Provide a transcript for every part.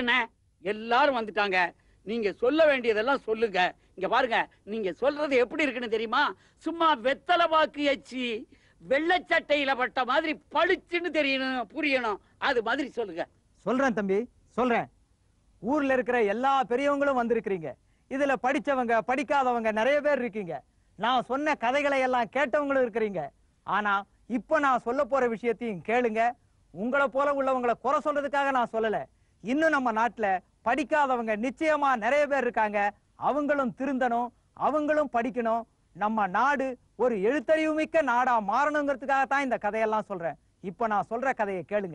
என்ன எல்லாரும் வந்துட்டாங்க நீங்க சொல்ல வேண்டியதெல்லாம் சொல்லுங்க இங்க பாருங்க நீங்க சொல்றது எப்படி இருக்குன்னு தெரியுமா சும்மா வெத்தலை பாக்கு எச்சி வெள்ளச்சட்டையில பட்ட மாதிரி பளிச்சுன்னு தெரியணும் புரியணும் அது மாதிரி சொல்லுங்க சொல்றேன் தம்பி சொல்றேன் ஊர்ல இருக்கிற எல்லா பெரியவங்களும் வந்திருக்கிறீங்க இதுல படிச்சவங்க படிக்காதவங்க நிறைய பேர் இருக்கீங்க நான் சொன்ன கதைகளை எல்லாம் கேட்டவங்களும் இருக்கிறீங்க ஆனா இப்ப நான் சொல்ல போற விஷயத்தையும் கேளுங்க உங்களை போல உள்ளவங்களை குறை சொல்றதுக்காக நான் சொல்லல இன்னும் நம்ம நாட்டுல படிக்காதவங்க நிச்சயமா நிறைய பேர் இருக்காங்க அவங்களும் திருந்தணும் அவங்களும் படிக்கணும் நம்ம நாடு ஒரு எழுத்தறிவு மிக்க நாடா மாறணுங்கிறதுக்காக தான் இந்த கதையெல்லாம் சொல்றேன் இப்ப நான் சொல்ற கதையை கேளுங்க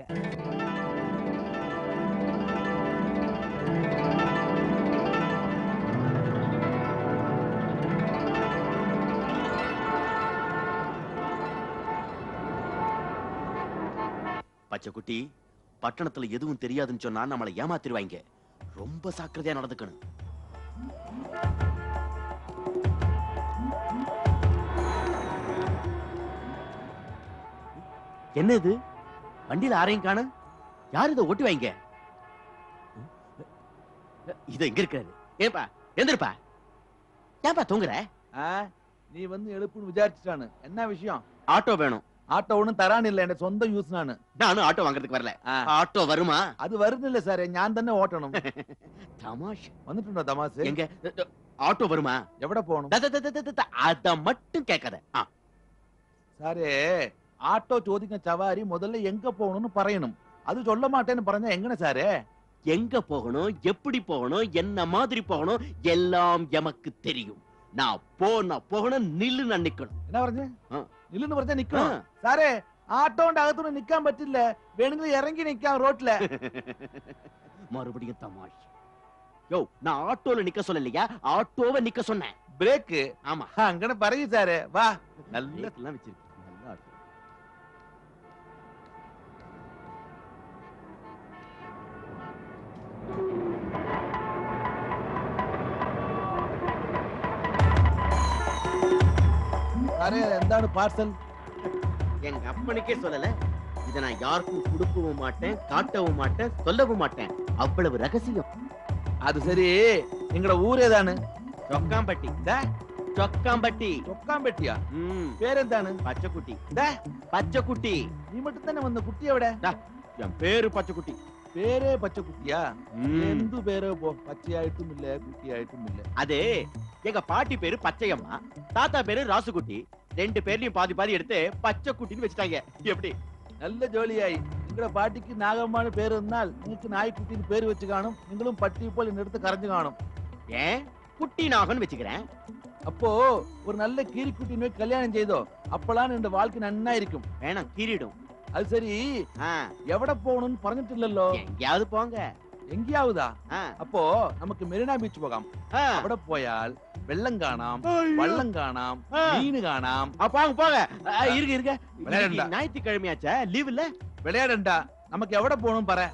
பச்சைக்குட்டி பட்டணத்துல எதுவும் தெரியாதுன்னு சொன்னா நம்மளை ஏமாத்திருவாங்க ரொம்ப சாக்கிரதையா நடந்துக்கணும் என்ன இது வண்டியில ஆரையும் காண யார் இதை ஓட்டி வைங்க இது எங்க இருக்காரு ஏப்பா எந்திருப்பா ஏன்பா தூங்குற ஆ, நீ வந்து எழுப்புன்னு விசாரிச்சுட்டானு என்ன விஷயம் ஆட்டோ வேணும் ஆட்டோ ஒண்ணும் தரான் இல்ல என் சொந்த யூஸ் நானு நானும் ஆட்டோ வாங்குறதுக்கு வரல ஆ. ஆட்டோ வருமா அது வருது இல்ல சார் ஞான் தானே ஓட்டணும் தமாஷ் வந்துட்டுண்டா தமாசு எங்க ஆட்டோ வருமா எവിടെ போகணும் த- த- த- த- த- த- அத மட்டும் கேட்காத ஆ, സാറേ ആട്ടോ ചോദിക്കുന്ന ചവാരി முதல்ல எங்க போகணும்னு പറയணும் அது சொல்ல மாட்டேன்னு പറഞ്ഞா எங்கன சாரே எங்க போகணும் எப்படி போகணும் என்ன மாதிரி போகணும் எல்லாம் எமக்கு தெரியும் நான் போனா போகணும் நில்லு நான் நிக்கணும் என்ன പറഞ്ഞ ആ. നില്ലെന്ന് പറഞ്ഞാ നിക്കണം ആ. സാറേ ആട്ടോന്റെ അകത്തൊന്നും നിക്കാൻ പറ്റില്ല വേണമെങ്കിൽ ഇറങ്ങി നിക്കാം റോട്ടില് மறுபடியும் தமாஷ் யோ நான் ஆட்டோல நிக்க சொல்லலையா ஆட்டோவை நிக்க சொன்னேன் ബ്രേക്ക് ஆமா അങ്ങനെ പറയൂ സാറേ വാ നല്ല எல்லாம் வச்சிருக்கீங்க நல்ல ஆட்டோ സാറേ എന്താണ് പാർസൽ எங்க அப்பனுக்கே சொல்லல இத நான் யாருக்கும் கொடுக்கவும் மாட்டேன் காட்டவும் மாட்டேன் சொல்லவும் மாட்டேன் அவ்வளவு ரகசியம் അത് ശരി നിങ്ങളുടെ ഊര് ഏതാണ് சொக்காம்பட்டி ദേ, சொக்காம்பட்டி ചൊക്കാമ്പെട്ടിയാ ம் പേരെന്താണ് பச்சைக்குட்டி ദേ, பச்சைக்குட்டி നീ മട്ടും തന്നെ വന്ന കുട്ടി എവിടെ என் பேரு பச்சைக்குட்டி പേരേ പച്ചക്കുട്ടിയാ ம். എന്തു പേരോ പോ പച്ചയായിട്ടുമില്ല കുട്ടിയായിട്ടുമില്ല அது எங்க பாட்டி பேரு பச்சையம்மா தாத்தா பேரு ராசுகுட்டி ரெண்டு பேர்லயும் பாதி பாதி எடுத்து பச்சை குட்டின்னு வச்சுட்டாங்க எப்படி നല്ല ജോലിയായി നിങ്ങളുടെ പാട്ടിക്ക് നാഗമ്മാണ് പേര് എന്നാൽ നിങ്ങൾക്ക് നായ്ക്കുട്ടിന് പേര് വെച്ച് കാണും നിങ്ങളും പട്ടി ഇപ്പോൾ എന്നെടുത്ത് കരഞ്ഞു കാണും ஏன் குட்டி நாகன் வச்சுக்கிறேன் അപ്പോ ഒരു നല്ല കീരിക്കുട്ടിനെ കല്യാണം ചെയ്തോ അപ്പോഴാണ് എന്റെ വാൾക്ക് നന്നായിരിക്കും வேணாம் கீறிடும் അത് ശരി ஆ, എവിടെ പോകണമെന്ന് പറഞ്ഞിട്ടില്ലല്ലോ எங்கேயாவது போங்க എങ്കിയാവുതാ ஆ, അപ്പോ നമുക്ക് മെറിന ബീച്ച് പോകാം ஆ. അവിടെ പോയാൽ വെള്ളം കാണാം ஐயோ. വള്ളം കാണാം ஆ. മീന് കാണാം ஆ, போங்க போங்க ஆ, இருங்க இருங்க விளையாடண்டா. இன்னைக்கு ஞாயிற்றுக்கிழமையாச்சா லீவ் இல்ல വിളയാടണ്ട നമുക്ക് എവിടെ പോകണം പറ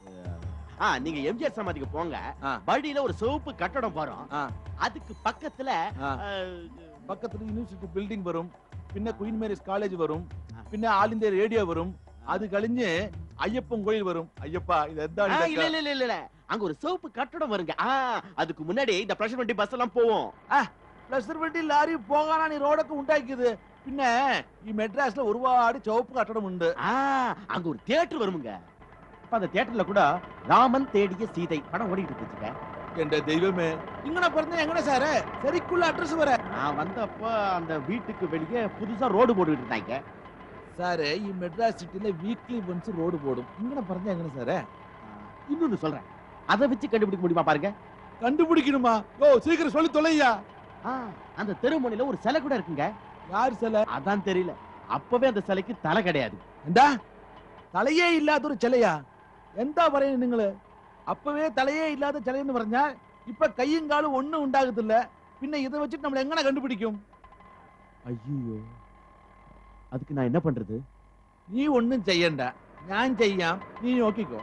ஆ நீங்க எம்ஜிஆர் சமாதிக்கு போங்க ஆ. வழியில ஒரு சிவப்பு கட்டடம் போறோம் ஆ. அதுக்கு பக்கத்துல ആ. ஆ, പക്കത്തിൽ യൂണിവേഴ്സിറ്റി ബിൽഡിംഗ് വരും പിന്നെ ക്വീൻ മേരീസ് കോളേജ് വരും ആ. പിന്നെ ആൾ ഇന്ത്യ റേഡിയോ വരും അത് കഴിഞ്ഞ് അയ്യപ്പൻ കോയിൽ വരും അയ്യപ്പ ഇത് എന്താണ് ஆ, ഇതൊക്കെ? இல்ல இல்ல இல்ல இல்ல இல்ல அங்க ஒரு சிவப்பு கட்டடம் வருங்க ஆ அதுக்கு முன்னாடி இந்த பிரஷர் வண்டி பஸ் எல்லாம் போவோம் പ്ലസർ വണ്ടി ലാരി പോകാനാണ് ഈ റോഡൊക്കെ ഉണ്ടാക്കിയത് പിന്നെ ഈ മെഡ്രാസിൽ ഒരുപാട് ചുവപ്പ് കട്ടടമുണ്ട് ஆ அங்க ஒரு தியேட்டர் வருமுங்க அப்ப அந்த தியேட்டர்ல கூட ராமன் தேடிய சீதை படம் ஓடிட்டு இருந்துச்சுங்க എന്റെ ദൈവമേ ഇങ്ങനെ പറഞ്ഞ എങ്ങനെ സാറേ ശരിക്കുള്ള അഡ്രസ് പറ நான் வந்தப்ப அந்த வீட்டுக்கு வெளியே புதுசா ரோடு போட்டுக்கிட்டு இருந்தாங்க സാറേ ഈ മെഡ്രാസ് സിറ്റിയിലെ വീക്ക്ലി വൺസ് റോഡ് പോടും ഇങ്ങനെ പറഞ്ഞ എങ്ങനെ സാറേ இன்னொன்னு சொல்றேன் அதை வச்சு கண்டுபிடிக்க முடியுமா பாருங்க കണ്ടുപിടിക്കണമാ ഓ സീக்கிரம் சொல்லி தொலையா ஆ, அந்த தெருமுனையில ஒரு சிலை கூட இருக்குங்க யார் சில அதான் தெரியல அப்பவே அந்த சிலைக்கு தலை கிடையாது എന്താ തലയേ ഇല്ലാത്തൊരു ചിലയാ എന്താ പറയുന്നത് നിങ്ങള് അപ്പവേ തലയേ ഇല്ലാത്ത ചിലയെന്ന് പറഞ്ഞാൽ ഇപ്പൊ കയ്യും കാലും ഒന്നും ഉണ്ടാകത്തില്ല പിന്നെ ഇത് വെച്ചിട്ട് നമ്മൾ എങ്ങനെ കണ്ടുപിടിക്കും ஐயோ அதுக்கு நான் என்ன பண்றது നീ ഒന്നും ചെയ്യണ്ട ഞാൻ ചെയ്യാം നീ നോക്കിക്കോ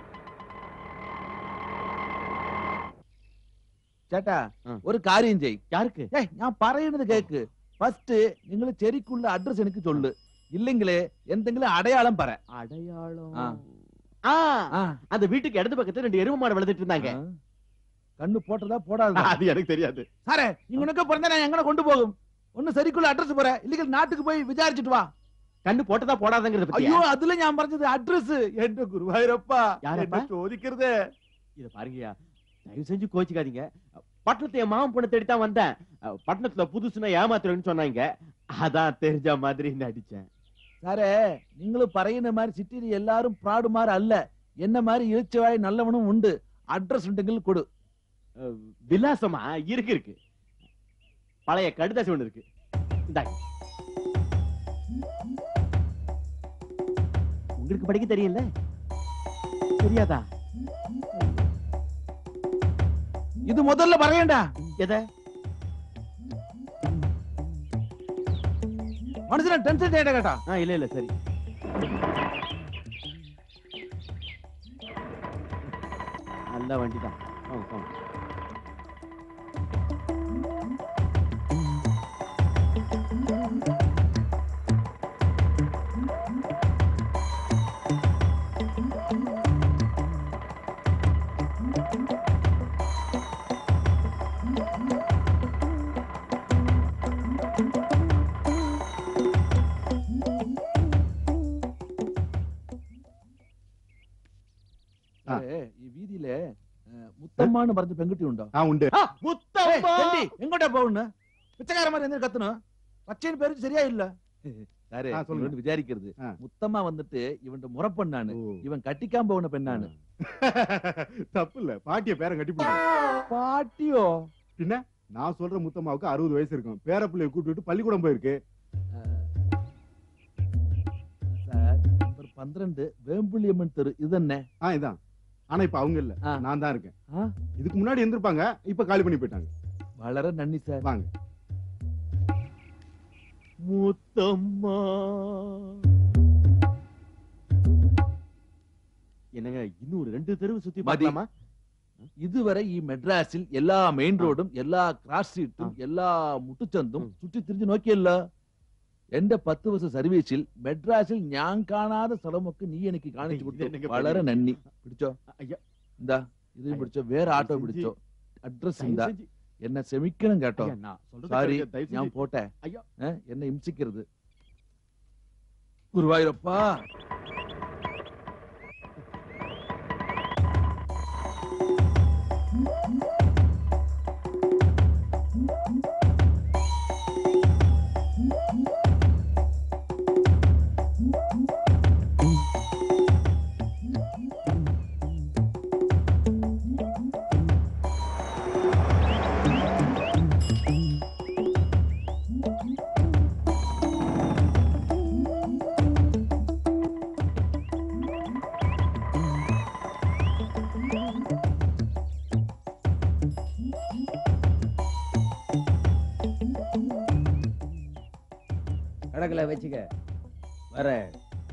ചേട്ടാ ആ. ഒരു കാര്യം ചെയ് யாருக்கு ഏയ് ഞാൻ പറയുന്നത് കേക്ക് ഫസ്റ്റ് നിങ്ങൾ ശരിക്കുള്ള അഡ്രസ് എനിക്ക് ചൊല്ല് ഇല്ലെങ്കിൽ എന്തെങ്കിലും അടയാളം പറ அடையாளம் ஆ. ஆ, ஆ. அந்த வீட்டுக்கு இடது பக்கத்துல ரெண்டு எருமை மாடு வளர்த்துட்டு இருந்தாங்க ஆ. கண்ணு போட்டதா போடாதா அது எனக்கு தெரியாது சாரே இவனுக்கு பிறந்தா நான் எங்கன கொண்டு போகும் ஒண்ணு சரிக்குள்ள அட்ரஸ் போற இல்லைங்க நாட்டுக்கு போய் விசாரிச்சுட்டு வா கண்ணு போட்டதா போடாதங்கிறத பத்தி ஐயோ அதுல ஞாபகம் பறஞ்சது அட்ரஸ் என்ன குருவாயிரப்பா யாரப்பா? என்ன சோதிக்கிறது இத பாருங்கய்யா தயவு செஞ்சு கோச்சிக்காதீங்க பட்டணத்தை என் மாமன் பொண்ணை தேடி தான் வந்தேன் அஹ், பட்டணத்துல புதுசுனா ஏமாத்துறேன்னு சொன்னாங்க அதான் தெரிஞ்ச மாதிரி நடிச்சேன் சாரே நீங்களும் பறையின மாதிரி சிட்டில எல்லாரும் பிராடு மாதிரி அல்ல என்ன மாதிரி இழுச்சவாய் நல்லவனும் உண்டு அட்ரஸ் உண்டுங்கள் கொடு அஹ், விலாசமா இருக்கு இருக்கு பழைய கடுதாசி ஒண்ணு இருக்கு இந்தாங்க உங்களுக்கு படிக்க தெரியல தெரியாதா இது முதல்ல பறையண்டா எதை மனுஷன் டென்ஷன் ஆயிட்ட கேட்டா ஆ இல்ல இல்ல சரி நல்ல வண்டி தான் சாரே, ഈ വീതിയില് മുത്തമ്മാന്ന് പറഞ്ഞ പെൺകുട്ടി ഉണ്ടോ ആ ഉണ്ട് முத்தம்மா എങ്ങോട്ടാ പോകുന്നു പിച്ചക്കാരന്മാർ എന്തിനു കത്തണു പച്ചയുടെ പേര് ശരിയായില്ല സാരേ ആ, சொல்லுங்க. ഇവനോട് വിചാരിക്കരുത് ആ. മുത്തമ്മ വന്നിട്ട് ഇവന്റെ മുറപ്പെണ്ണാണ് ஓ. ഇവൻ കട്ടിക്കാൻ പോകുന്ന പെണ്ണാണ് தப்பு இல்ல பாட்டிய பேரன் கட்டி போடு പാട്ടിയോ நான் சொல்ற முத்தம்மாவுக்கு அறுபது வயசு இருக்கும் பேர பிள்ளைய கூட்டிட்டு பள்ளிக்கூடம் போயிருக்கு സാർ നമ്പർ പന്ത്രണ്ട് വേമ്പുള്ളിയമ്മൻ തെരു ഇത് തന്നെ ஆ இதான் ஆனா இப்ப அவங்க இல்ல ஆ. நான் தான் இருக்கேன் ஆ. இதுக்கு முன்னாடி இருந்திருப்பாங்க இப்ப காலி பண்ணி போயிட்டாங்க വളരെ നന്ദി സാർ வாங்க முத்தம்மா என்னங்க இன்னும் ஒரு ரெண்டு தெருவு சுத்தி மதி. பார்க்கலாமா ഇതുവരെ ഈ മെഡ്രാസിൽ എല്ലാ മെയിൻ റോഡും എല്ലാ ക്രാസ് സ്ട്രീറ്റും എല്ലാ മുട്ടുചന്തും ഉം. ചുറ്റി തിരിഞ്ഞു നോക്കിയല്ലോ എന്റെ പത്ത് വർഷ സർവീസിൽ മെഡ്രാസിൽ ഞാൻ കാണാതെ സ്ഥലമൊക്കെ നീ എനിക്ക് കാണിച്ചു ഇത് കൊടുത്തു എന്നൊക്കെ വളരെ പറയുന്നത്. നന്ദി പിടിച്ചോ ஐயா എന്താ ഇതിനും പിടിച്ചോ വേറെ ആട്ടോ தயவு പിടിച്ചോ അഡ്രസ് தயவு എന്താ செஞ்சு- എന്നെ ക്ഷമിക്കണം കേട്ടോ ஐயா, நான் சொல்றதை சாரி கேளுங்க, தயவு ഞാൻ செஞ்சு. പോട്ടെ ஐயா. ഏ, എന്നെ ഹിംസിക്കരുത് ഗുരുവായൂരപ്പാ கணக்குல வச்சுக்க வரேன்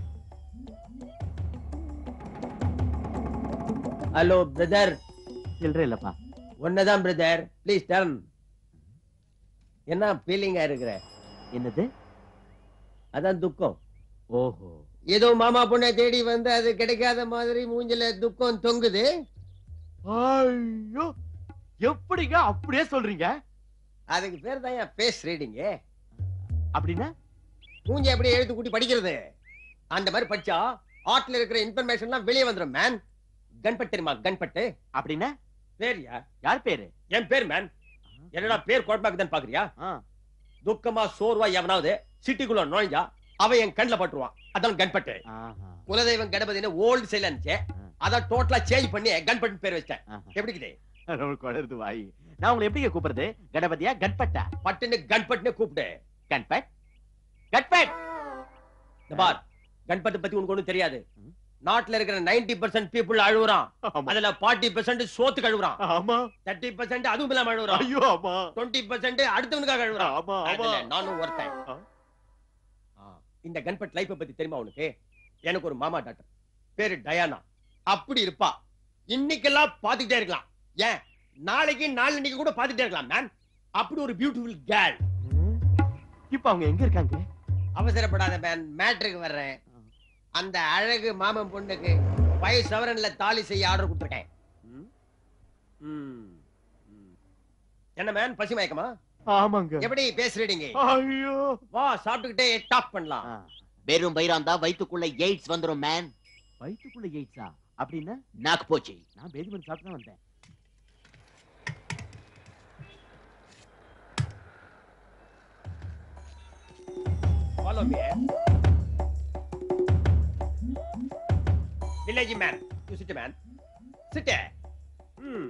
ஹலோ பிரதர் சில்லறை இல்லப்பா ஒன்னதான் பிரதர் ப்ளீஸ் டர்ன் என்ன ஃபீலிங்கா இருக்கிற என்னது அதான் துக்கம் ஓஹோ ஏதோ மாமா பொண்ணை தேடி வந்து அது கிடைக்காத மாதிரி மூஞ்சில துக்கம் தொங்குது ஐயோ எப்படிங்க அப்படியே சொல்றீங்க அதுக்கு பேர் தான் என் ஃபேஸ் ரீடிங்கு அப்படின்னா மூஞ்சி அப்படியே எழுத்து கூட்டி படிக்கிறது அந்த மாதிரி படிச்சா ஆட்ல இருக்கிற இன்ஃபர்மேஷன்லாம் வெளியே வந்துடும் மேன் கன்பட் தெரியுமா கன்பட்டு அப்படின்னா பேரியா யார் பேரு என் பேர் மேன் என்னடா பேர் குழப்பாக்குதான் பாக்குறியா ஆ. துக்கமா சோர்வா எவனாவது சிட்டிக்குள்ள நுழைஞ்சா அவன் என் கண்ணுல பட்டுருவான் அதான் கன்பட்டு ஆஹா, குலதெய்வம் கணபதினு ஓல்டு செயல் இருந்துச்சு ஆ. அதான் டோட்டலா சேஞ்ச் பண்ணி கன்பட்டு பேர் வச்சிட்டேன் ஆஹா. எப்படி இருக்குது ரொம்ப குளருது வாய் நான் உங்களை எப்படிங்க கூப்பிடுறது கணபதியா கட்பட்டா பட்டுன்னு கன்பட்னு கூப்பிடு கண்பட் கட்பட் இந்த பார் கன்பட்டு பத்தி உனக்கு ஒண்ணும் தெரியாது ம். நாட்டுல இருக்கிற 90% பர்சன்ட் பீப்புள் அழுகுறான் ஆமா. அதுல 40% பெர்சென்ட் சோத்துக்கு அழுகுறான் ஆமா தேர்ட்டி பர்சன்ட் அதுவும் இல்லாம அழுகுறான் ஐயோ ஆமா டுவெண்ட்டி பர்சன்ட் அடுத்தவனுக்காக அழுகுறான் ஆமா ஆமா அதுல நானும் ஒருத்தன் ஆ. ஆ, இந்த கன்பட் லைஃப் பத்தி தெரியுமா உனக்கு எனக்கு ஒரு மாமா டாக்டர் பேரு டயானா அப்படி இருப்பா இன்னைக்கெல்லாம் பாத்துக்கிட்டே இருக்கலாம் ஏன் நாளைக்கு நாளன்னைக்கு கூட பாத்துக்கிட்டே இருக்கலாம் மேன் அப்படி ஒரு பியூட்டிஃபுல் கேர்ள் ம். இப்ப அவங்க எங்க இருக்காங்க அவசரப்படாத மேன் மேட்ருக்கு வர்றேன் அந்த அழகு மாமன் பொண்ணுக்கு ஃபைவ் செவரன்ல தாலி செய்ய ஆர்டர் கொடுத்துருக்கேன் ம்? ம். ம். என்ன மேன் பசி மயக்கமா ஆமாங்க எப்படி பேசுறீங்க ஐயோ வா சாப்பிட்டுக்கிட்டே டாக் பண்ணலாம் ஆ, வெறும் பயிராந்தா வயித்துக்குள்ள எய்ட்ஸ் வந்துரும் மேன் வயித்துக்குள்ள எய்ட்ஸா அப்படின்னா நாக்கு போச்சு நான் பேதிமன் சாப்பிட்டு தான் வந்தேன் Follow me. Village man. You sit, man. Sit. Hmm.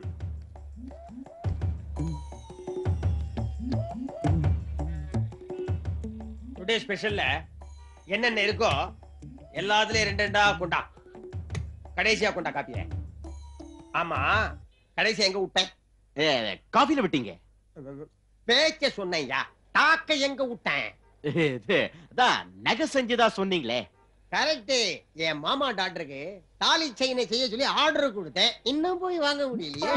Today ஸ்பெஷல்ல என்னென்ன இருக்கோ எல்லாத்துலயும் ரெண்டு ரெண்டா கொண்டா கடைசியா கொண்டா காப்பிய ஆமா கடைசியா எங்க விட்டேன் ஏ, காஃபில விட்டீங்க பேச்ச சொன்னேன்யா டாக்க எங்க விட்டேன் இது, அதான் நகை செஞ்சுதா சொன்னீங்களே கரெக்ட் என் மாமா டாக்டருக்கு தாலி செயினை செய்ய சொல்லி ஆர்டர் கொடுத்தேன் இன்னும் போய் வாங்க முடியலையே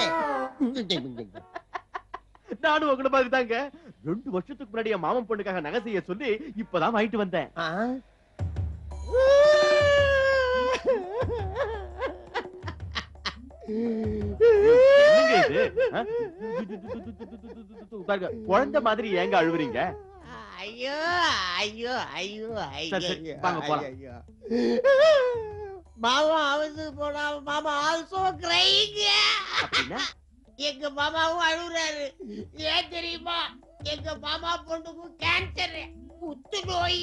நானும் உங்களை மாதிரி தாங்க ரெண்டு வருஷத்துக்கு முன்னாடி என் மாமன் பொண்ணுக்காக நகை செய்ய சொல்லி இப்பதான் வாங்கிட்டு வந்தேன் ஆ? என்னங்க இது ஆ? பாருங்க, குழந்தை மாதிரி ஏங்க அழுவுறீங்க ஐயோ ஐயோ ஐயோ சரி, சரி, வாங்க, போலாம். ஐயோ. மாமா அவசு போனா மாமா ஆல்சோ கிரைங்க அப்படின்னா எங்க மாமாவும் அழுகுறாரு ஏன் தெரியுமா எங்க மாமா பொண்ணுக்கும் கேன்சர் புத்து நோய்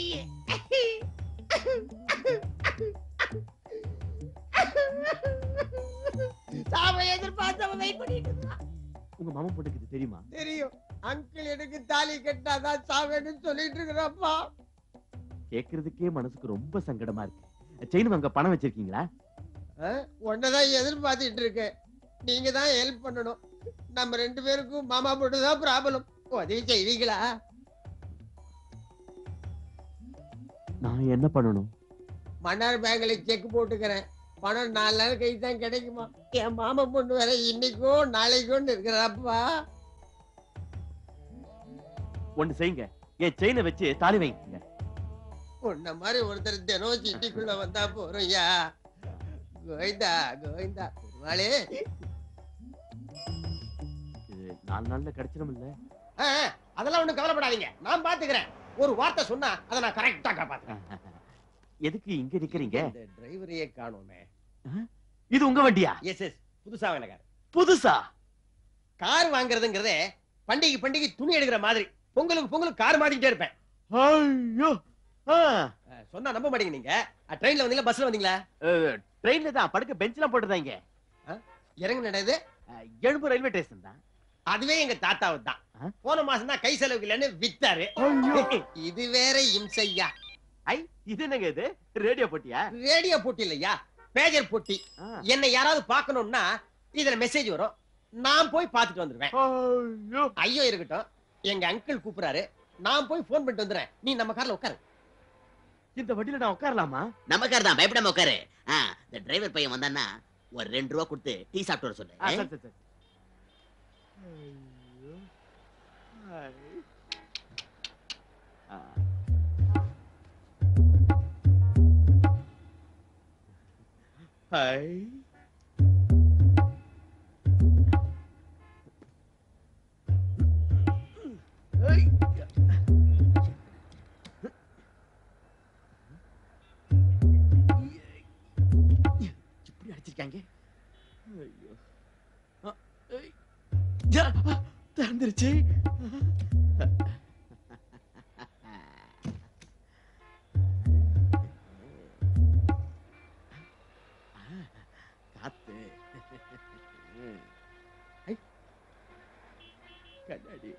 சாம எதிர்பார்த்தவ வெயிட் பண்ணிட்டு இருக்கான். உங்க மாமன் பொண்ணுக்கு இது தெரியுமா தெரியும் அங்கிள் எனக்கு தாலி கட்டாதான் சாவேன்னு சொல்லிட்டு இருக்கிறப்பா கேக்குறதுக்கே மனசுக்கு ரொம்ப சங்கடமா இருக்கு செயின் அங்க பணம் வச்சிருக்கீங்களா உன்னதான் எதிர்பார்த்துட்டு இருக்கேன் நீங்க தான் ஹெல்ப் பண்ணணும் நம்ம ரெண்டு பேருக்கும் மாமா பொண்ணு தான் ப்ராப்ளம் உதவி செய்வீங்களா நான் என்ன பண்ணணும் மன்னார் பேங்க்ல செக் போட்டுக்கிறேன் பணம் நாலு நாள் கழிச்சு தான் கிடைக்குமா என் மாமா பொண்ணு வேற இன்னைக்கோ நாளைக்கோன்னு இருக்கிறப்பா ஒண்ணு செய்யுங்க என் செயினை வச்சு தாலி வைங்க உன்ன மாதிரி ஒருத்தர் தினம் சிட்டிக்குள்ள வந்தா போறோம் யா கோவிந்தா கோவிந்தா பெருமாளே இது நாலு நாள்ல கிடைச்சிடும் இல்ல ஆ, ஆ, அதெல்லாம் ஒண்ணும் கவலைப்படாதீங்க நான் பாத்துக்கிறேன் ஒரு வார்த்தை சொன்னா அதை நான் கரெக்டா காப்பாத்துறேன் எதுக்கு இங்க நிக்கிறீங்க இந்த டிரைவரையே காணோமே இது உங்க வண்டியா எஸ் எஸ் புதுசா வேண கார் புதுசா கார் வாங்குறதுங்கிறதே பண்டிகை பண்டிகை துணி எடுக்கிற மாதிரி பொங்கலுக்கு பொங்கலுக்கு கார் மாத்திக்கிட்டே இருப்பேன் ஐயோ அஹ், சொன்னா நம்ப மாட்டீங்க நீங்க ட்ரெயின்ல வந்தீங்களா பஸ்ல வந்தீங்களா ட்ரெயின்ல தான் படுக்க பெஞ்ச்லாம் போட்டுருந்தாங்க இறங்கு நடது எழும்பூர் ரயில்வே ஸ்டேஷன் தான் அதுவே எங்க தாத்தாவு தான் ஆ? போன மாசம் தான் கை செலவுக்கு இல்லைன்னு வித்தாரு இது வேற இம்சையா ஐ இது என்னங்க இது ரேடியோ போட்டியா ரேடியோ போட்டி இல்லையா பேஜர் போட்டி ஆ. என்னை யாராவது பார்க்கணும்னா இதுல மெசேஜ் வரும் நான் போய் பார்த்துட்டு வந்துருவேன் ஐயோ ஐயோ இருக்கட்டும் எங்க அங்கிள் கூப்பிடுறாரு நான் போய் ஃபோன் பண்ணிட்டு வந்துடுறேன் நீ நம்ம கார்ல உட்காரு இந்த வண்டியில நான் உட்காரலாமா நமக்கார் தான் பயப்படாம உட்காரு ஆ, இந்த டிரைவர் பையன் வந்தான்னா ஒரு ரெண்டு ரூபா கொடுத்து டீ சாப்பிட்டு வர சொல்லு ஆ, சரி, சரி, சரி. ஐயோ. ஐ. ஆ. ஐ. ஐ. இப்படி அடிச்சிருக்காங்க ஐயோ ஆ, ஐ. யா, ஆ, திறந்துருச்சு காத்து ஐ. கண்ணாடி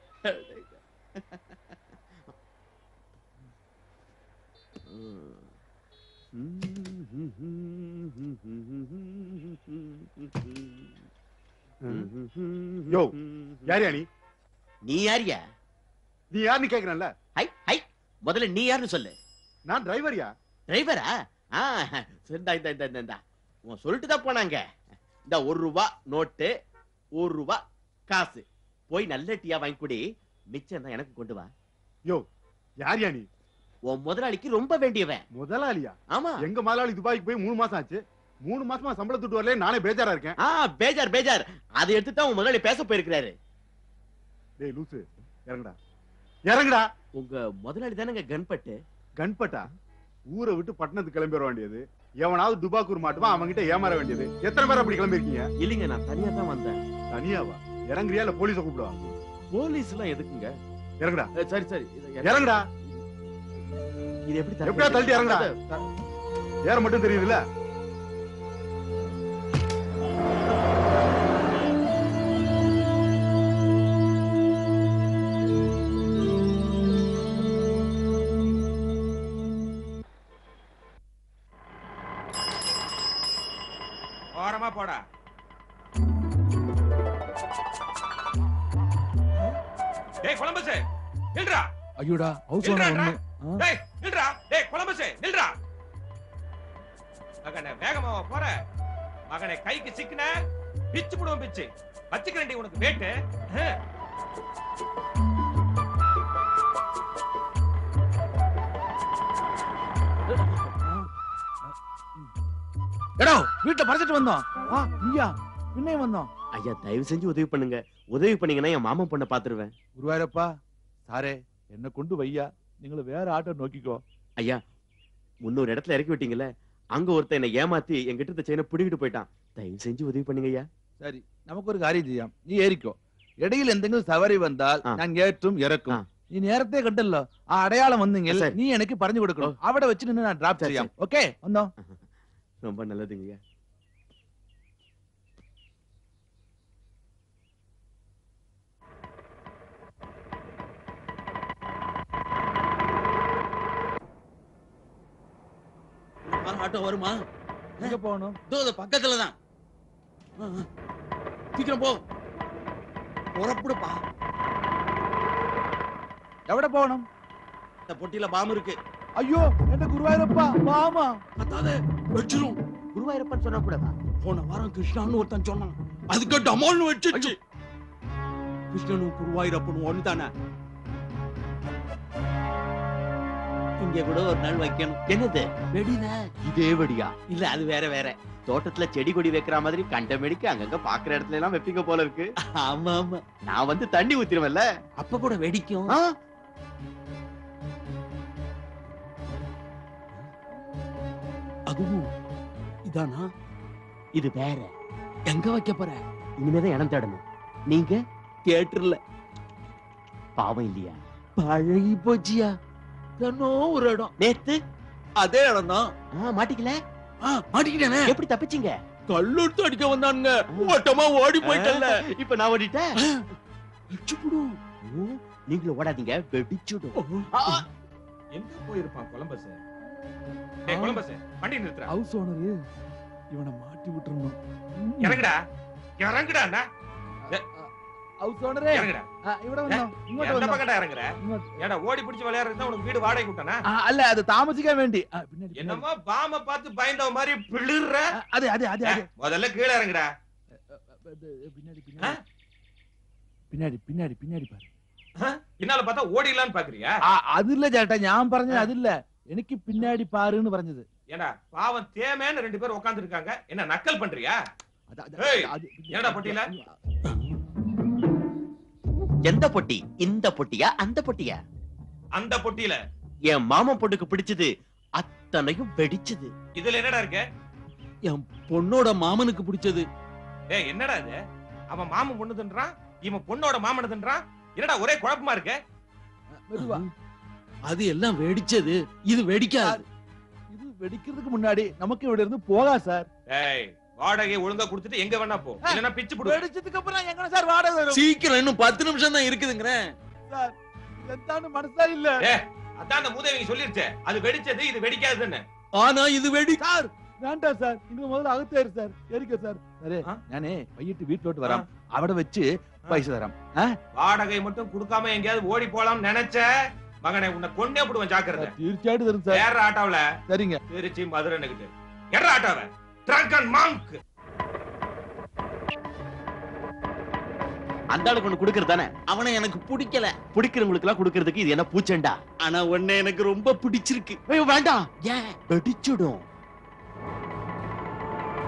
யோ, யாரியா நீ நீ யாரியா நீ யாருன்னு கேக்குறேன்ல ஹை ஹை முதல்ல நீ யாருன்னு சொல்லு நான் டிரைவர்யா டிரைவரா ஆ சரிடா இந்த இந்த இந்த, இந்த உன் சொல்லிட்டு தான் போனாங்க இந்த ஒரு ரூபா நோட்டு ஒரு ரூபா காசு போய் நல்ல டீயா வாங்கி குடி மிச்சம் தான் எனக்கு கொண்டு வா யோ யாரியா நீ உன் முதலாளிக்கு ரொம்ப வேண்டியவன் முதலாளியா ஆமா எங்க முதலாளி துபாய்க்கு போய் மூணு மாசம் ஆச்சு மூணு மாசமா சம்பளத்துட்டு வரல நானே பேஜாரா இருக்கேன் ஆ பேஜார் பேஜார் அதை எடுத்து தான் உங்க முதலாளி பேச போயிருக்கிறாரு டேய் லூசு இறங்குடா இறங்குடா உங்க முதலாளி தானேங்க கன்பட்டு கண்பட்டா ஊரை விட்டு பட்டணத்துக்கு கிளம்பி வர வேண்டியது எவனாவது துபாக்கூர் மாட்டுவான் அவன்கிட்ட ஏமாற வேண்டியது எத்தனை பேர் அப்படி கிளம்பி இருக்கீங்க இல்லைங்க நான் தனியா தான் வந்தேன் தனியாவா இறங்குறியா இல்ல போலீஸ கூப்பிடுவா போலீஸ் எல்லாம் எதுக்குங்க இறங்குடா அஹ், சரி சரி இது- இறங்குடா இது எப்படி தள்ளி- எப்படியா தள்ளிட்டு இறங்குடா? ஏற மட்டும் தெரியுதுல்ல ஓரமா போடா டேய் கொலம்பஸ் நில்றா ஐயோடா ஹவுஸ் இல்லடா. ஓனர் ஒண்ணு டேய் நில்றா டேய் கொலம்பஸ் நில்றா மகனே வேகமாவா போற மகனே கைக்கு சிக்கின பிச்சு புடுவோம் பிச்சு வச்சுக்கிறேன்டி உனக்கு வேட்டு ஆ. எடோ வீட்டுல பறிச்சிட்டு வந்தோம் ஆ நீயா பின்னே வந்தோம் ஐயா தயவு செஞ்சு உதவி பண்ணுங்க உதவி பண்ணீங்கன்னா என் மாமன் பொண்ணை பாத்துருவேன் குருவாயூரப்பா சாரே என்ன கொண்டு வையா நீங்களும் வேற ஆட்டோ நோக்கிக்கோ ஐயா முன்னூறு இடத்துல இறக்கி விட்டீங்கல்ல அங்க ஒருத்தன் என்னை ஏமாத்தி என்கிட்ட இருந்த செயினை பிடிக்கிட்டு போயிட்டான் தயவு செஞ்சு உதவி பண்ணுங்க ஐயா சரி நமக்கு ஒரு காரியம் ചെയ്യാം നീ ഏറിക്കോ ഇടയിൽ എന്തെങ്കിലും സവാരി വന്നാൽ ആ. ഞാൻ ഏറ്റും ഇറക്കും ആ. നീ നേരത്തെ കണ്ടല്ലോ ആ അടയാളം വന്നെങ്കിൽ ശരി. നീ എനിക്ക് പറഞ്ഞു കൊടുക്കണം ഓ. അവിടെ വെച്ചിട്ട് നിന്നെ ഞാൻ ഡ്രാപ്പ് ശരി, ചെയ്യാം ഓക്കെ വന്നോ ரொம்ப நல்லதுங்க ஐயா ஆட்டோ வருமா எங்க போகணும் இதோ இது பக்கத்துல தான் சீக்கிரம் போ புறப்படுப்பா എവിടെ പോകണം இந்த பொட்டியில பாம்பு இருக்கு അയ്യോ എന്റെ ഗുരുവായൂരപ്പ മാമാ அதாவது வச்சிரும் குருவாயூரப்பன் சொன்னா கூடவா போன வாரம் கிருஷ்ணான்னு ஒருத்தன் சொன்னான் அதுக்கு டமால்னு வச்சிருச்சு கிருஷ்ணனும் குருவாயூரப்பனும் ஒண்ணுதானே இங்க கூட ஒரு நாள் வைக்கணும் என்னது வெடிதான் இதே வடியா இல்ல அது வேற வேற தோட்டத்துல செடி கொடி வைக்கிற மாதிரி கண்ட மெடிக்கு அங்கங்க பாக்குற இடத்துல எல்லாம் வைப்பீங்க போல இருக்கு ஆமா ஆமா நான் வந்து தண்ணி ஊத்திருவேன்ல அப்ப கூட வெடிக்கும் ஆ? அதுவும் இதானா இது வேற எங்க வைக்க போற இனிமேதான் இடம் தேடணும் நீங்க தியேட்டர்ல பாவம் இல்லையா பழகி போச்சியா தினம் ஒரு இடம் நேத்து அதே இடம் தான் ஆ, மாட்டிக்கல மாட்டிக்கிட்டேனே எப்படி தப்பிச்சீங்க கல்லெடுத்து அடிக்க வந்தானுங்க ஓட்டமா ஓடி போயிட்டல்ல இப்ப நான் ஓடிட்டேன் வச்சுப்புடும் ஓ, நீங்களும் ஓடாதீங்க வெடிச்சுடும் ஆ, ஆ. எங்க போயிருப்பான் கொலம்பஸ் டேய் கொலம்பஸ் வண்டி நிறுத்துறா ஹவுஸ் ஓனர் இவனை மாட்டி விட்டுறணும் இறங்குடா இறங்குடா அண்ணா. ஹவுஸ் ஓனரே இறங்குடா ഇവിടെ വന്നോ ഇങ്ങോട്ട് எந்த വന്നോ பக்கம்டா இறங்குற ഇങ്ങോട്ട്. ஏடா ஓடி பிடிச்சு விளையாடுறதா உனக்கு வீடு வாடகை விட்டானா ആ, അല്ല അത് താമസിക്കാൻ വേണ്ടി ആ, പിന്നാടി, പിന്നാടി. என்னமோ பாம பார்த்து பயந்தவ மாதிரி பிளிர்ற ആ, അതെ അതെ അതെ അതെ முதல்ல கீழே இறங்குடா ഇത് പിന്നാടി പിന്നാടി പിന്നാടി പിന്നാടി പിന്നാടി പാரு பின்னால பார்த்தா ஓடிடலான்னு பாக்குறியா ആ അതില്ല ചേട്ടാ ഞാൻ പറഞ്ഞത് അതില്ല എനിക്ക് പിന്നാടി പാറുന്ന് പറഞ്ഞത് ஏண்டா பாவம் தேமேன்னு ரெண்டு பேரும் உட்கார்ந்து இருக்காங்க என்ன நக்கல் பண்றியா അത്, അത്, ஏய், അത് என்னடா பொட்டியில? எந்த பொட்டி இந்த பொட்டியா அந்த பொட்டியா அந்த பொட்டியில என் மாமன் பொண்ணுக்கு பிடிச்சது அத்தனையும் வெடிச்சது இதுல என்னடா இருக்கு என் பொண்ணோட மாமனுக்கு பிடிச்சது ஏய் என்னடா இது அவன் மாமன் பொண்ணு தின்றான் இவன் பொண்ணோட மாமனை தின்றான் என்னடா ஒரே குழப்பமா இருக்கு மெதுவா அது எல்லாம் வெடிச்சது இது வெடிக்காது இது வெடிக்கிறதுக்கு முன்னாடி நமக்கு ഇവിടെ இருந்து போகா சார் ஏய் வாடகை ஒழுங்கா கொடுத்துட்டு எங்க வேணா போ இல்லனா பிச்சு போடு வெடிச்சதுக்கு அப்புறம் எங்க சார் வாடகை வரும் சீக்கிரம் இன்னும் பத்து நிமிஷம் தான் இருக்குதுங்கிறேன் എന്താണ് മനസ്സിലായില്ല அதான் அந்த மூதேவிங்க சொல்லிருச்சே அது வெடிச்சது இது வெடிக்காதுன்னு ஆனா இது வெடி സാർ വേണ്ട സാർ നിങ്ങൾ മുതൽ അകത്തേര് സാർ എരിക്ക സാർ അതെ ആ? ഞാനേ വൈകിട്ട് വീട്ടിലോട്ട് വരാം അവിടെ വെച്ച് പൈസ തരാം வாடகை மட்டும் கொடுக்காம எங்கேயாவது ஓடி போலாம் நினைச்ச மகனே உன்னை கொன்னே போடுவேன் ஜாக்கிரதை തീർച്ചയായിട്ടും തരും സാർ வேற ஆட்டோவுல சரிங்க திருச்சி மதுரை நிக்குது எற ஆட்டோவ ட்ரங்க் அண்ட் மாங்க் அந்த ஆளுக்கு ஒண்ணு கொடுக்கறது தானே அவனை எனக்கு பிடிக்கல பிடிக்கிறவங்களுக்கு எல்லாம் கொடுக்கறதுக்கு இது என்ன பூச்சண்டா ஆனா உன்னை எனக்கு ரொம்ப பிடிச்சிருக்கு ஐயோ வேண்டாம் ஏன் வெடிச்சுடும்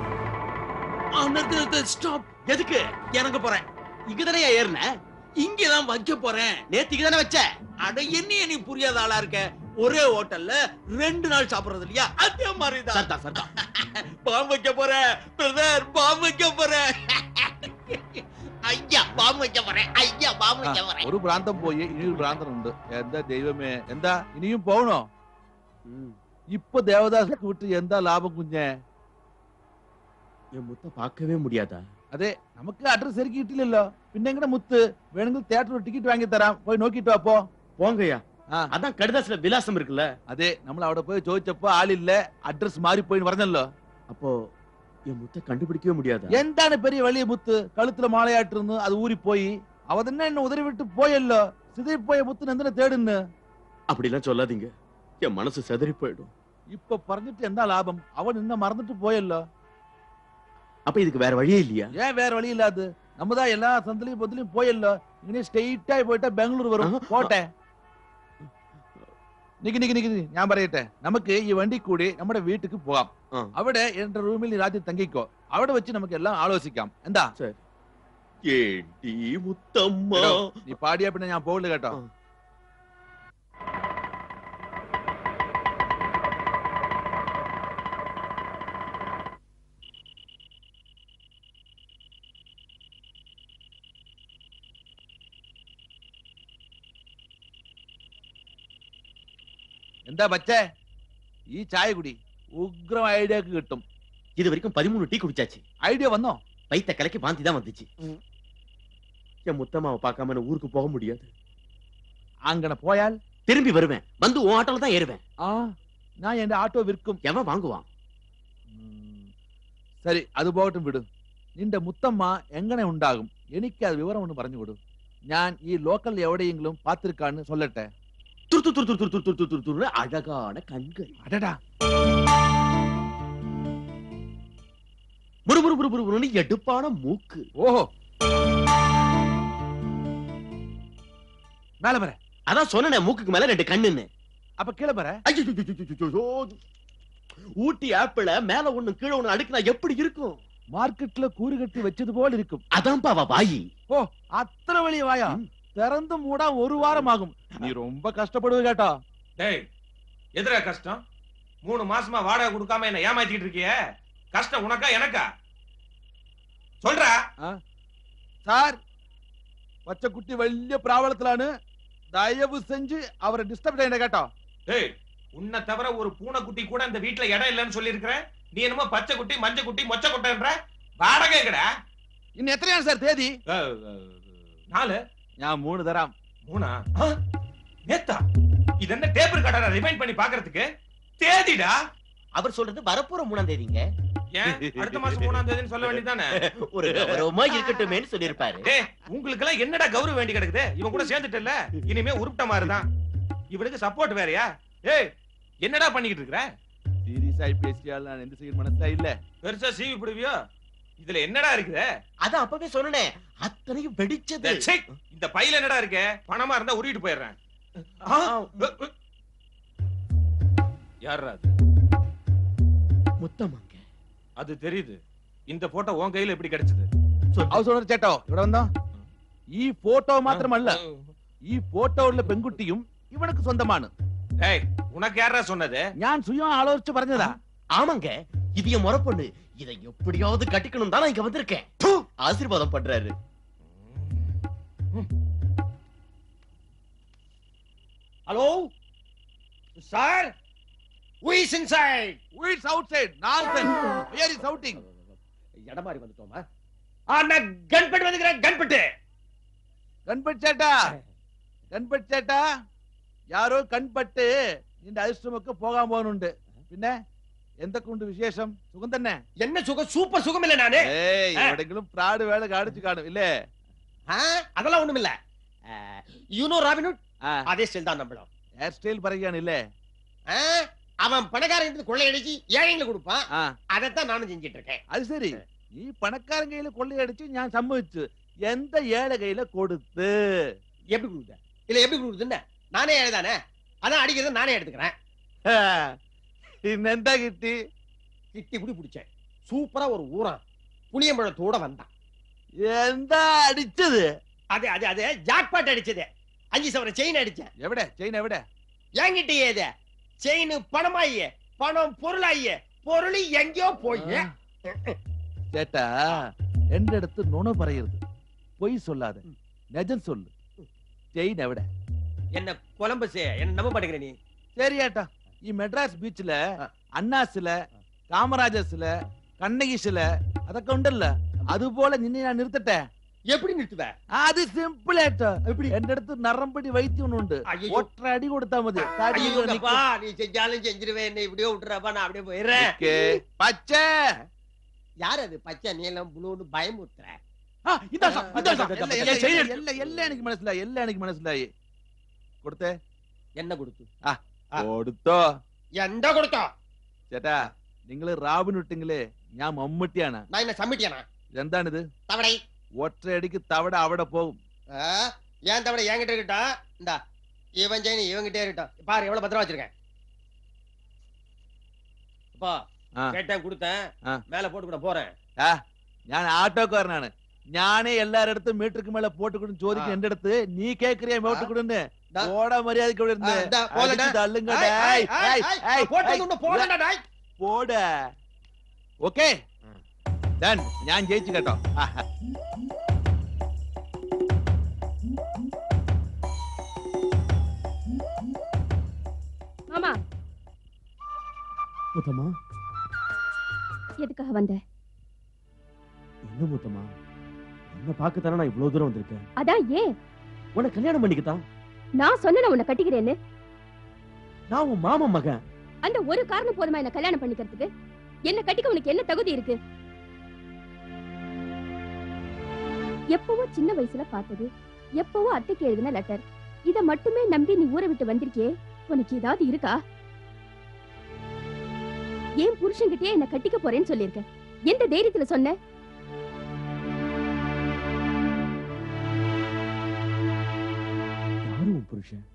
நிறுத்து நிறுத்து ஸ்டாப் எதுக்கு இறங்க போறேன் இங்கதானே ஏறின இங்கதான் வைக்க போறேன் நேத்திக்கு தானே வச்ச அட என்னைய நீ புரியாத ஆளா இருக்க ஒரே ஹோட்டல்ல ரெண்டு நாள் சாப்பிடுறது இல்லையா அதே மாதிரிதான் சர்தா சர்தா பாம்பு வைக்க போறேன் பிரதர் பாம்பு வைக்க போறேன் ஐயா பாம்பு வைக்க போறேன் ஐயா பாம்பு வைக்க போறேன் ഒരു പ്രാന്തം പോയി ഇനി ഒരു പ്രാന്തം ഉണ്ട് എന്താ ദൈവമേ എന്താ ഇനിയും പോകണോ ഇപ്പൊ ദേവദാസക്ക് വിട്ട് എന്താ ലാഭം കുഞ്ഞെ என் முத்த பார்க்கவே முடியாதா അതെ നമുക്ക് അഡ്രസ് ശരിക്കും കിട്ടില്ലല്ലോ പിന്നെ എങ്ങനെ മുത്ത് വേണമെങ്കിൽ തിയേറ്ററിൽ ടിക്കറ്റ് വാങ്ങി തരാം പോയി നോക്കിട്ടോ അപ്പോ போங்கய்யா ആ அதான் கடிதாசுல விலாசம் இருக்குல்ல അതെ നമ്മൾ അവിടെ പോയി ചോദിച്ചപ്പോ ആളില്ല അഡ്രസ് മാറിപ്പോയി പറഞ്ഞല്ലോ அப்போ என் முத்த கண்டுபிடிக்கவே முடியாதா എന്താണ് പെരിയ വലിയ മുത്ത് കഴുത്തിലെ മാളയായിട്ടിരുന്ന് അത് ഊരിപ്പോയി അവ തന്നെ എന്നെ ഉദരി വിട്ട് പോയല്ലോ സിതറിപ്പോയ മുത്തിന് എന്തിനാ തേടുന്ന് அப்படிலாம் சொல்லாதீங்க என் மனசு செதறி போயிடும் ഇപ്പൊ പറഞ്ഞിട്ട് എന്താ ലാഭം അവൻ നിന്നെ മറന്നിട്ട് പോയല്ലോ அப்ப இதுக்கு வேற வழியே இல்லையா ഏൻ വേറെ വഴിയില്ലാത് നമ്മതാ എല്ലാ സന്തലിയും പൊത്തിലും പോയല്ലോ ഇങ്ങനെ സ്ട്രെയിറ്റ് ആയി പോയിട്ട് ബാംഗ്ലൂർ വരും ആഹാ. പോട്ടെ നിക്ക് നിക്ക് നിക്ക് നിക്ക്. ഞാൻ പറയട്ടെ നമുക്ക് ഈ വണ്ടി കൂടി നമ്മുടെ വീട്ടിക്ക് പോകാം ആ. അവിടെ എന്റെ റൂമിൽ നീ രാത്രി തങ്ങിക്കോ അവിടെ വെച്ച് നമുക്ക് എല്ലാം ആലോചിക്കാം എന്താ ஏண்டி முத்தம்மா എടോ, നീ പാടിയാ പിന്നെ ഞാൻ പോകില്ല കേട്ടോ ആ. എന്താ പച്ചേ ഈ ചായ കുടി ഉഗ്രം ഐഡിയക്ക് കിട്ടും இது வரைக்கும் பதிமூணு டீ குடிச்சாச்சு ഐഡിയ வന്നോ வயித்த கலக்கி வாந்தி தான் வந்துச்சு என் முத்தம்மாவை பார்க்காம நான் ஊருக்கு போக முடியாது അങ്ങനെ പോയാൽ திரும்பி வருவேன் வந்து உன் ஆட்டோல தான் ஏறுவேன் ആ ഞാൻ എന്റെ ആട്ടോ വിൽക്കും எவன் வாங்குவான் ഉം. സരി അത് പോകട്ടും വിടും നിന്റെ മുത്തമ്മ എങ്ങനെ ഉണ്ടാകും എനിക്ക് അത് വിവരം ഒന്ന് പറഞ്ഞു കൊടു ഞാൻ ഈ ലോക്കൽ എവിടെയെങ്കിലും പാത്തിരിക്കാന്ന് சொல்லട്ടെ துரு துரு துரு துரு துரு துரு துரு துரு துருன்னு அழகான கண்கள் അടടാ முறு முறு முறு முறு முறுன்னு எடுப்பான மூக்கு ഓഹോ மேல வர அதான் சொன்னேனே மூக்குக்கு மேல ரெண்டு கண்ணுன்னு அப்ப கீழே வர ஐயோ ஊட்டி ஆப்பிள மேல ஒண்ணு கீழே ஒண்ணு அடுக்குனா எப்படி இருக்கும் മാർക്കറ്റില് കൂര് കെട്ടി വെച്ചത് പോലെ ഇരിക്കും அதான்ப்பா அவ வாயி ഓ അത്ര വലിയ വായ திறந்து மூடா ஒரு வாரம் ஆகும் நீ ரொம்ப கஷ்டப்படுவ கேட்டா டேய் எதுடா கஷ்டம் மூணு மாசமா வாடகை கொடுக்காம என்ன ஏமாத்திட்டு இருக்கிய கஷ்டம் உனக்கா எனக்கா சொல்றா സാർ പച്ചക്കുട്ടി വലിയ പ്രാവളത്തിലാണ് ദയവ് செஞ்சு அவரை டிஸ்டர்ப் ചെയ്യണ്ട കേട്ടോ டேய் உன்னை தவிர ஒரு பூனைக்குட்டி கூட இந்த வீட்ல இடம் இல்லைன்னு சொல்லி நீ என்னமோ பச்சை குட்டி மஞ்ச குட்டி மொச்ச குட்டைன்ற வாடகை கடா ഇന്ന് എത്രയാണ് സാർ തീയതി நாலு ഞാൻ മൂന്ന് തരാം மூணா ஆ? நேத்தா இது என்ன டேபிள் கடை ரிமைண்ட் பண்ணி பாக்குறதுக்கு தேதிடா அவர் சொல்றது வரப்போற மூணாம் தேதிங்க ஏன் அடுத்த மாசம் மூணாம் தேதின்னு சொல்ல வேண்டியதானே ஒரு கௌரவமா இருக்கட்டுமேன்னு சொல்லியிருப்பாரு டேய் உங்களுக்கு எல்லாம் என்னடா கௌரவம் வேண்டி கிடக்குது இவன் கூட சேர்ந்துட்டல இனிமே உருப்பிட்ட மாதிரி தான் இவனுக்கு சப்போர்ட் வேறயா ஏய் என்னடா பண்ணிக்கிட்டு இருக்கிற സീരിയസ് ആയി പേசிയാൽ ഞാൻ എന്ത് ചെയ്യും മനസ്സിലായില്ലേ பெருசா சீவி பிடிவியோ இதுல என்னடா இருக்குது அதான் அப்பவே சொன்னேன் அத்தனையும் வெடிச்சது ச்சே, இந்த பையில என்னடா இருக்கு பணமா இருந்தா உருவிட்டு போயிடுறேன் ஆ, அ, அ. யார்ரா அது முத்தமாங்க அது தெரியுது இந்த போட்டோ உன் கையில எப்படி கிடைச்சது ഹൗസ് ഓണർ ചേട്ടോ ഇവിടെ വന്നോ ഈ ഫോട്ടോ മാത്രമല്ല ഈ ഫോട്ടോ ഉള്ള പെൺകുട്ടിയും ഇവനക്ക് സ്വന്തമാണ് ஏய் உனக்கு யாரா சொன்னது ഞാൻ സുയം ആലോചിച്ച് പറഞ്ഞതാ ஆமாங்க இது என் முறை பொண்ணு இதை எப்படியாவது கட்டிக்கணும் தான் நான் இங்க வந்திருக்கேன் ப்பு, ஆசீர்வாதம் பண்றாரு hello sir who is inside Who is outside? Nonsense. Where is shouting? இடம் மாதிரி வந்துட்டோமா ஆ நான் கன்பட்டு வந்துக்கிறேன் கன்பட்டு ഗൺപട്ട് ചേട്ടാ ഗൺപട്ട് ചേട്ടാ യാരോ കൺപട്ട് നിന്റെ അരിഷ്ടമൊക്കെ പോകാൻ പോകുന്നുണ്ട് പിന്നെ എന്തൊക്കെയുണ്ട് വിശേഷം സുഖം തന്നെ என்ன சுகம் சூப்பர் சுகம் இல்ல நானு ഏയ് എവിടെങ്കിലും പ്രാട് വേള കാണിച്ചു കാണും ഇല്ലേ ஆ, அதெல்லாம் ஒண்ணும் இல்ல யூனோ ராபினுட் ആ அதே ஸ்டைல் தான் நம்மளும் ഹെയർ സ്റ്റൈൽ പറയുകയാണ് ഇല്ലേ ஆ, அவன் பணக்காரன் எடுத்து கொள்ளையடிச்சு ஏழைங்களை கொடுப்பான் ആ அதைத்தான் நானும் செஞ்சிட்டு இருக்கேன் അത് ശരി നീ പണക്കാരൻ കയ്യിൽ കൊള്ളയടിച്ച് ഞാൻ സമ്മതിച്ചു എന്താ ഏഴെ കയ്യില കൊടുത്ത് எப்படி கொடுக்குது இல்ல எப்படி கொடுக்குதுன்னு நானே ஏழை தானே அதான் அடிக்கிறத நானே எடுத்துக்கிறேன் ഇന്നെന്താ കിട്ടി கிட்டி இப்படி பிடிச்சேன் சூப்பரா ஒரு ஊரான் புளியம்பழத்தோட வந்தான் എന്താ അടിച്ചത് அது அது அது ஜாக்பாட் அடிச்சது அஞ்சு சவர செயின் அடிச்சேன் എവിടെ ചെയിൻ എവിടെ என்கிட்டயே இது செயின் பணமாயியே பணம் பொருளாயியே பொருள் எங்கேயோ போய் ചേട്ടാ എന്റെ അടുത്ത് നുണ പറയരുത് പൊയ് சொல்லாத നിജം சொல்லு ചെയിൻ എവിടെ என்ன கொலம்பஸ் என்ன நம்ப மாட்டேங்கிற நீ ശരി ഏട്ടാ ഈ മെഡ്രാസ് ബീച്ചില് അന്നാസില് കാമരാജസില് കണ്ണകീശില് അതൊക്കെ ഉണ്ടല്ലോ അതുപോലെ നിന്നെ ഞാൻ നിർത്തട്ടെ எப்படி நிறுத்துவ അത് സിമ്പിൾ ഏട്ടാ எப்படி എന്റെ അടുത്ത് നറമ്പടി വൈദ്യം ഉണ്ട് ஐயோ ഒറ്റ അടി കൊടുത്താ മതി തടി ஐயோ, ഇങ്ങനെ அப்பா, நீ செஞ்சாலும் செஞ்சிருவேன் என்ன இப்படியே விட்டுறப்பா நான் அப்படியே போயிடுறேன் നിക്കും. പച്ച யார் அது பச்சை நீளம் ബ്ലൂന്ന് பயமுறுத்துற ആ, ഇതാ സാ, ഇതാ സാ. ഇതാ, എല്ലാം, ഇതാ, എല്ലാം, ചെയിൻ എല്ലാം, എല്ലാം, എല്ലാം എനിക്ക് മനസ്സിലായി എല്ലാം എനിക്ക് മനസ്സിലായി കൊടുത്തേ என்ன கொடுத்து കൊടുത്തോ எந்த கொடுத்தோ ചേട്ടാ നിങ്ങള് റാബിൻ ഇട്ടെങ്കില് ഞാൻ മമ്മൂട്ടിയാണ് நான் என்ன சம்மிட்டியானா എന്താണിത് தவடை ഒറ്റയടിക്ക് തവട അവിടെ പോകും ஆ, ஏன் தவடை என்கிட்ட இருக்கட்டும் இந்தா இவன் செயின் இவன்கிட்டே இருக்கட்டும் பாரு எவ்வளவு பத்திரம் வச்சிருக்கேன் அப்பா ஆ. கேட்டேன் கொடுத்தேன் ஆ. மேல போட்டு கூட போறேன் ഞാൻ ആട്ടോക്കാരനാണ് ഞാനേ എല്ലാരടുത്തും മീറ്റർക്ക് മേലെ പോട്ടുകൊടുന്ന് ചോദിക്കും ആ. എന്റെ അടുത്ത് നീ കേക്കറിയാ മോട്ട് കൊടുന്ന് ദാ. ഓടാ മര്യാദക്ക് ഇവിടെ ஆ, ഇരുന്ന് இந்தா, போலடா. അടിച്ച് തള്ളും കേട്ടോ. ஏய், ஏய், ஏய், ஏய், ஏய், ஏய், ஏய், போட்டு ஏய், வந்து போடா டாய் പോട ഓക്കേ ഡൺ ഞാൻ ജയിച്ചു കേട്ടോ ആഹാ. மாமா முத்தம்மா எதுக்காக வந்த என்ன முத்தம்மா உன்னை பார்க்கத்தானே நான் இவ்வளவு தூரம் வந்திருக்கேன் அதான் ஏன் உன்னை கல்யாணம் பண்ணிக்கத்தான் நான் சொன்ன உன்னை கட்டிக்கிறேன்னு நான் உன் மாமா மகன் அந்த ஒரு காரணம் போதுமா என்ன கல்யாணம் பண்ணிக்கிறதுக்கு என்ன கட்டிக்க உனக்கு என்ன தகுதி இருக்கு எப்பவோ சின்ன வயசுல பார்த்தது எப்பவோ அத்தைக்கு எழுதின லெட்டர் இத மட்டுமே நம்பி நீ ஊரை விட்டு வந்திருக்கியே உனக்கு ஏதாவது இருக்கா ஏன் புருஷன்கிட்டயே என்ன கட்டிக்க போறேன்னு சொல்லிருக்க எந்த தைரியத்துல சொன்ன யாரு உன் புருஷன்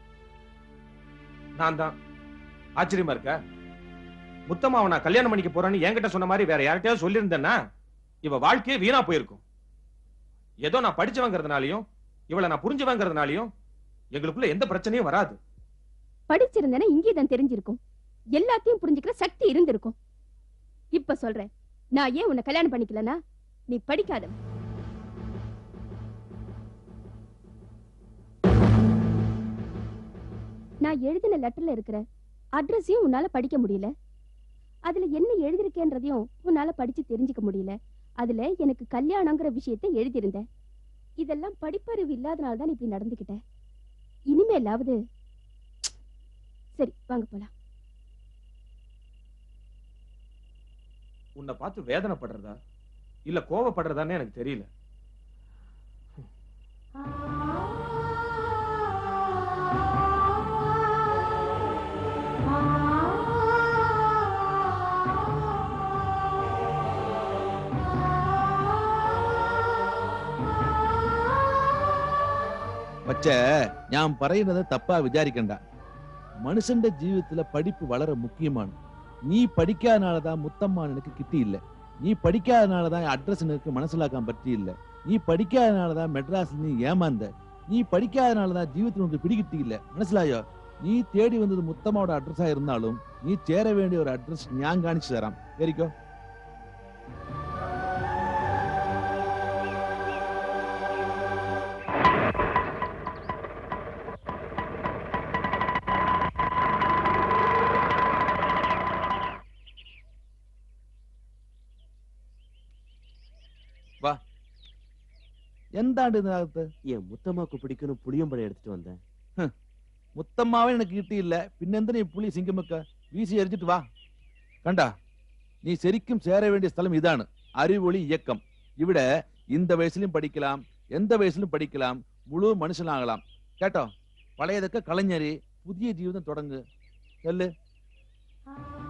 நான் தான் ஆச்சரியமா இருக்க முத்தம்மாவை நான் கல்யாணம் பண்ணிக்க போறேன்னு என்கிட்ட சொன்ன மாதிரி வேற யார்கிட்டயாவது சொல்லியிருந்தேன்னா இவ வாழ்க்கையே வீணா போயிருக்கும் ஏதோ நான் படிச்சவங்கிறதுனாலயும் இவளை நான் புரிஞ்சவங்கிறதுனாலயும் எங்களுக்குள்ள எந்த பிரச்சனையும் வராது படிச்சிருந்தேன்னா இங்கேதான் தெரிஞ்சிருக்கும் எல்லாத்தையும் புரிஞ்சுக்கிற சக்தி இருந்திருக்கும் இப்ப சொல்றேன் நான் ஏன் உன்னை கல்யாணம் பண்ணிக்கலனா நீ படிக்காத நான் எழுதின லெட்டர்ல இருக்கிற அட்ரஸையும் உன்னால படிக்க முடியல அதுல என்ன எழுதிருக்கேன்றதையும் உன்னால படிச்சு தெரிஞ்சுக்க முடியல அதுல எனக்கு கல்யாணங்கிற விஷயத்தை எழுதியிருந்தேன் இதெல்லாம் படிப்பறிவு இல்லாதனால தான் இப்படி நடந்துக்கிட்ட இனிமேலாவது சரி வாங்க போலாம் உன்னை பார்த்து வேதனைப்படுறதா இல்ல கோவப்படுறதான்னு எனக்கு தெரியல പക്ഷേ ഞാൻ പറയുന്നത് തപ്പാ വിചാരിക്കണ്ട മനുഷ്യന്റെ ജീവിതത്തിലെ പഠിപ്പ് വളരെ മുഖ്യമാണ് നീ പഠിക്കാനാലതാ മുത്തമ്മ നിനക്ക് കിട്ടിയില്ല നീ പഠിക്കാനാലതാ അഡ്രസ് നിനക്ക് മനസ്സിലാക്കാൻ പറ്റിയില്ല നീ പഠിക്കാനാലതാ മെഡ്രാസിൽ നീ ഏമാന്ത നീ പഠിക്കാനാലതാ ജീവിതത്തിൽ ഉനക്ക് പിടികിട്ടിയില്ല മനസ്സിലായോ നീ തേടി വന്നത് മുത്തമ്മയുടെ അഡ്രസ് ആയിരുന്നാലും നീ ചേര വേണ്ടിയ ഒരു അഡ്രസ് ഞാൻ കാണിച്ചു തരാം കേറിക്കോ എന്താണ് ഇതിനകത്ത് என் മുത്തമ്മക്ക് പിടിക്കணும் പുളിയമ്പഴം എടുത്തിട്ട് വந்தேன் മുത്തമ്മാവെ എനിക്ക് കിട്ടിയില്ല പിന്നെന്തിനാ ഈ പുളി സിങ്കമൊക്കെ വീശി എറിഞ്ഞിട്ട് വാ കണ്ട നീ ശരിക്കും ചേര വേണ്ടിയ സ്ഥലം ഇതാണ് അറിവൊളി ഇയക്കം ഇവിടെ இந்த வயசுலயும் படிக்கலாம் எந்த வயசுலயும் படிக்கலாம் முழு மனுஷனாகலாம் கேட்டோ பழையതൊക്കെ കളഞ്ഞെറി പുതിയ ജീവിതം തുടങ്ങ് ചെല്ല്